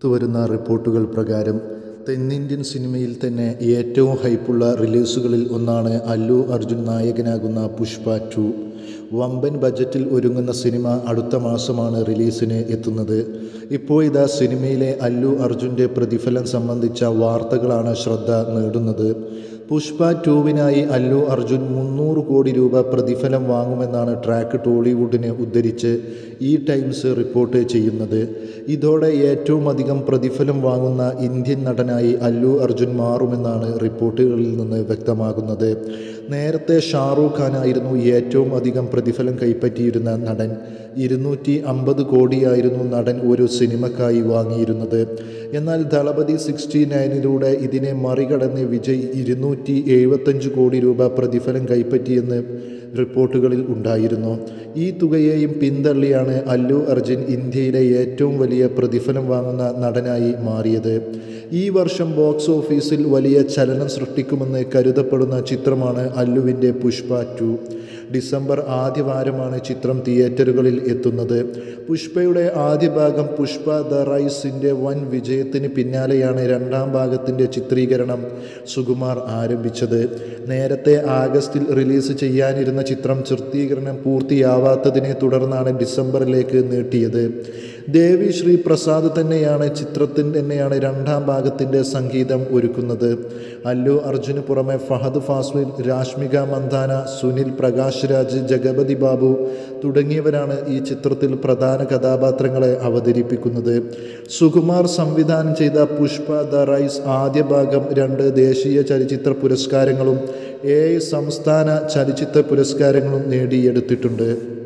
പുറത്തുവരുന്ന റിപ്പോർട്ടുകൾ പ്രകാരം തെന്നിന്ത്യൻ സിനിമയിൽ തന്നെ ഏറ്റവും ഹൈപ്പുള്ള റിലീസുകളിൽ ഒന്നാണ് അല്ലു അർജുൻ നായകനാകുന്ന പുഷ്പ ടു വമ്പൻ ബജറ്റിൽ ഒരുങ്ങുന്ന സിനിമ അടുത്ത മാസമാണ് റിലീസിന് എത്തുന്നത് ഇപ്പോഴിതാ സിനിമയിലെ അല്ലു അർജുൻ്റെ പ്രതിഫലം സംബന്ധിച്ച വാർത്തകളാണ് ശ്രദ്ധ നേടുന്നത് പുഷ്പ ടൂവിനായി അല്ലു അർജുൻ മുന്നൂറ് കോടി രൂപ പ്രതിഫലം വാങ്ങുമെന്നാണ് ട്രാക്ക് ടോളിവുഡിനെ ഉദ്ധരിച്ച് ഈ ടൈംസ് റിപ്പോർട്ട് ചെയ്യുന്നത് ഇതോടെ ഏറ്റവും അധികം പ്രതിഫലം വാങ്ങുന്ന ഇന്ത്യൻ നടനായി അല്ലു അർജുൻ മാറുമെന്നാണ് റിപ്പോർട്ടുകളിൽ നിന്ന് വ്യക്തമാകുന്നത് നേരത്തെ ഷാറൂഖ് ഖാനായിരുന്നു ഏറ്റവും അധികം പ്രതിഫലം കൈപ്പറ്റിയിരുന്ന നടൻ ഇരുന്നൂറ്റി അമ്പത് കോടിയായിരുന്നു നടൻ ഒരു സിനിമക്കായി വാങ്ങിയിരുന്നത് എന്നാൽ ദളപതി സിക്സ്റ്റി നയനിലൂടെ ഇതിനെ മറികടന്ന് വിജയ് ഇരുന്നൂറ്റി എഴുപത്തഞ്ച് കോടി രൂപ പ്രതിഫലം കൈപ്പറ്റിയെന്ന് റിപ്പോർട്ടുകളിൽ ഉണ്ടായിരുന്നു ഈ തുകയെയും പിന്തള്ളിയാണ് അല്ലു അർജുൻ ഇന്ത്യയിലെ ഏറ്റവും വലിയ പ്രതിഫലം വാങ്ങുന്ന നടനായി മാറിയത് ഈ വർഷം ബോക്സ് ഓഫീസിൽ വലിയ ചലനം സൃഷ്ടിക്കുമെന്ന് കരുതപ്പെടുന്ന ചിത്രമാണ് അല്ലുവിൻ്റെ പുഷ്പ ടു ഡിസംബർ ആദ്യവാരമാണ് ചിത്രം തിയേറ്ററുകളിൽ എത്തുന്നത് പുഷ്പയുടെ ആദ്യ ഭാഗം പുഷ്പ ദ റൈസിൻ്റെ വൻ വിജയത്തിന് പിന്നാലെയാണ് രണ്ടാം ഭാഗത്തിൻ്റെ ചിത്രീകരണം സുകുമാർ ആരംഭിച്ചത് നേരത്തെ ആഗസ്റ്റിൽ റിലീസ് ചെയ്യാനിരുന്ന ചിത്രം ചിത്രീകരണം പൂർത്തിയാവാത്തതിനെ തുടർന്നാണ് ഡിസംബറിലേക്ക് നീട്ടിയത് ദേവി ശ്രീ പ്രസാദ് തന്നെയാണ് ചിത്രത്തിന് തന്നെയാണ് രണ്ടാം ഭാഗത്തിൻ്റെ സംഗീതം ഒരുക്കുന്നത് അല്ലു അർജുന് പുറമെ ഫഹദ് ഫാസ്മിൽ രാഷ്മിക മന്ദാന സുനിൽ പ്രകാശ് രാജ് ജഗപതി ബാബു തുടങ്ങിയവരാണ് ഈ ചിത്രത്തിൽ പ്രധാന കഥാപാത്രങ്ങളെ അവതരിപ്പിക്കുന്നത് സുകുമാർ സംവിധാനം ചെയ്ത പുഷ്പ ദ റൈസ് ആദ്യ ഭാഗം രണ്ട് ദേശീയ ചലച്ചിത്ര പുരസ്കാരങ്ങളും ഏഴ് സംസ്ഥാന ചലച്ചിത്ര പുരസ്കാരങ്ങളും നേടിയെടുത്തിട്ടുണ്ട്